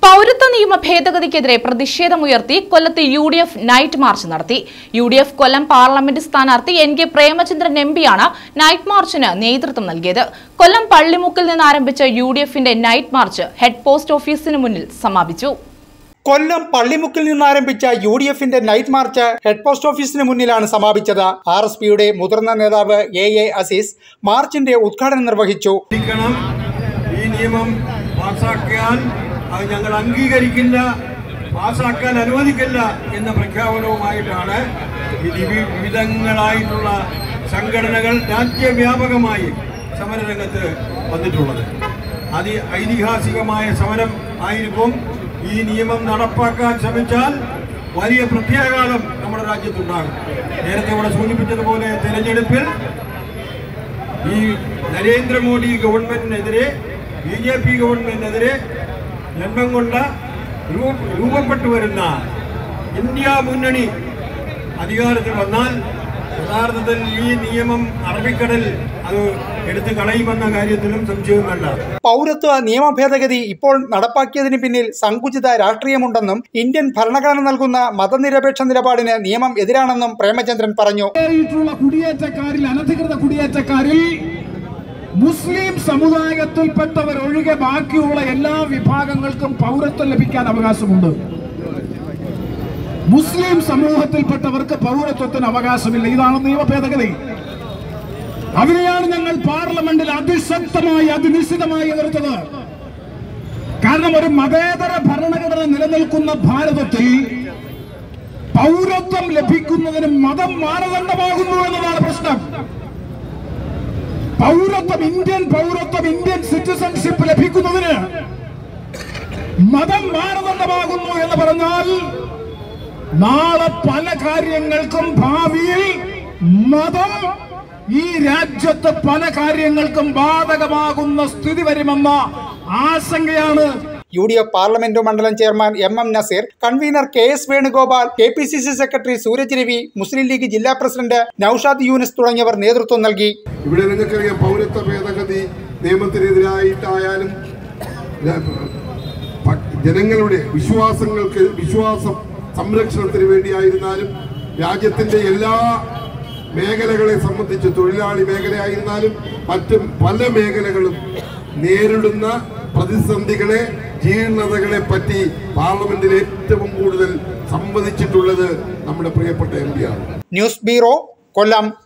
പൗരത്വ നിയമ ഭേദഗതിക്കെതിരെ പ്രതിഷേധമുയർത്തി കൊല്ലത്ത് U D F night march നടത്തി U D F Kollam parliament സ്ഥാനാർത്ഥി എൻ കെ പ്രേമചന്ദ്രൻ എം പിയാണ് നൈറ്റ് മാർച്ചിന് നേതൃത്വം നൽകിയത് കൊല്ലം പള്ളിമുക്കിൽ നിന്ന് ആരംഭിച്ച യു ഡി എഫിന്റെ നൈറ്റ് മാർച്ച് ഹെഡ് പോസ്റ്റ് ഓഫീസിന് മുന്നിൽ സമാപിച്ചു കൊല്ലം പള്ളിമുക്കിൽ നിന്നാരംഭിച്ച യു ഡി എഫിന്റെ നൈറ്റ് മാർച്ച് ഹെഡ് പോസ്റ്റ് ഓഫീസിന് മുന്നിലാണ് സമാപിച്ചത് ആർ എസ് പിയുടെ മുതിർന്ന നേതാവ് എ എ അസീസ് മാർച്ചിന്റെ ഉദ്ഘാടനം നിർവഹിച്ചു അനുവദിക്കണം ഈ നിയമം പാസാക്കിയാൽ അത് ഞങ്ങൾ അംഗീകരിക്കില്ല പാസാക്കാൻ അനുവദിക്കില്ല എന്ന പ്രഖ്യാപനവുമായിട്ടാണ് ഈ വിവി- വിവിധങ്ങളായിട്ടുള്ള സംഘടനകൾ രാജ്യവ്യാപകമായി സമരരംഗത്ത് വന്നിട്ടുള്ളത് അതി ഐതിഹാസികമായ സമരം ആയിരിക്കും ഈ നിയമം നടപ്പാക്കാൻ ശ്രമിച്ചാൽ വലിയ പ്രത്യാഘാതം നമ്മുടെ രാജ്യത്തുണ്ടാകും നേരത്തെ ഇവിടെ സൂചിപ്പിച്ചതുപോലെ തെരഞ്ഞെടുപ്പിൽ ഈ നരേന്ദ്രമോദി ഗവൺമെന്റിനെതിരെ ബി ജെ പി ഗവൺമെന്റിനെതിരെ ജന്മം കൊണ്ട രൂ- രൂപപ്പെട്ടു വരുന്ന ഇന്ത്യ മുന്നണി അധികാരത്തിൽ വന്നാൽ യഥാർത്ഥത്തിൽ ഈ നിയമം അറബിക്കടൽ അത് എടുത്തു കളയുമെന്ന കാര്യത്തിലും സംശയം വേണ്ട പൗരത്വ നിയമ ഭേദഗതി ഇപ്പോൾ നടപ്പാക്കിയതിന് പിന്നിൽ സങ്കുചിത രാഷ്ട്രീയമുണ്ടെന്നും ഇന്ത്യൻ ഭരണഘടന നൽകുന്ന മതനിരപേക്ഷ നിലപാടിന് നിയമം എതിരാണെന്നും പ്രേമചന്ദ്രൻ പറഞ്ഞു ായിട്ടുള്ള കുടിയേറ്റക്കാരിൽ അനധികൃത കുടിയേറ്റക്കാരിൽ മുസ്ലിം സമുദായത്തിൽപ്പെട്ടവർ ഒഴികെ ബാക്കിയുള്ള എല്ലാ വിഭാഗങ്ങൾക്കും പൗരത്വം ലഭിക്കാൻ അവകാശമുണ്ട് മുസ്ലിം സമൂഹത്തിൽപ്പെട്ടവർക്ക് പൗരത്വത്തിന് അവകാശമില്ല ഇതാണ് നിയമ ഭേദഗതി അതിനെയാണ് ഞങ്ങൾ പാർലമെന്റിൽ അതിശക്തമായി അതിനിശ്ചിതമായി എതിർത്തത് കാരണം ഒരു മതേതര ഭരണഘടന നിലനിൽക്കുന്ന ഭാരതത്തിൽ പൗരത്വം ലഭിക്കുന്നതിന് മതം മാനദണ്ഡമാകുന്നു എന്നതാണ് പ്രശ്നം പൗരത്വം ഇന്ത്യൻ പൗരത്വം ഇന്ത്യൻ സിറ്റിസൺഷിപ്പ് ലഭിക്കുന്നതിന് മതം മാനദണ്ഡമാകുന്നു എന്ന് പറഞ്ഞാൽ നാളെ പല കാര്യങ്ങൾക്കും ഭാവിയിൽ മതം ഈ രാജ്യത്ത് പല കാര്യങ്ങൾക്കും ബാധകമാകുന്ന സ്ഥിതി വരുമെന്ന ആശങ്കയാണ് യു ഡി എഫ് പാർലമെന്റ് മണ്ഡലം chairman M M Nazeer convener K S Venugopal K P C C secretary Sooraj Ravi Muslim League ജില്ലാ പ്രസിഡന്റ് നൌഷാദ് യൂനിസ് തുടങ്ങിയവർ നേതൃത്വം നൽകി ഇവിടെ നിങ്ങൾക്കറിയാം പൗരത്വ ഭേദഗതി നിയമത്തിനെതിരായിട്ടായാലും ര- പ- ജനങ്ങളുടെ വിശ്വാസങ്ങൾക്ക് വിശ്വാസം സംരക്ഷണത്തിന് വേണ്ടിയായിരുന്നാലും രാജ്യത്തിന്റെ എല്ലാ മേഖലകളെ സംബന്ധിച്ച് തൊഴിലാളി മേഖലയായിരുന്നാലും മറ്റ് പല മേഖലകളും നേരിടുന്ന പ്രതിസന്ധികളെ ജീർണതകളെ പറ്റി പാർലമെന്റിൽ ഏറ്റവും കൂടുതൽ സംവദിച്ചിട്ടുള്ളത് നമ്മുടെ പ്രിയപ്പെട്ട എം പിയാണ് ന്യൂസ് ബ്യൂറോ കൊല്ലം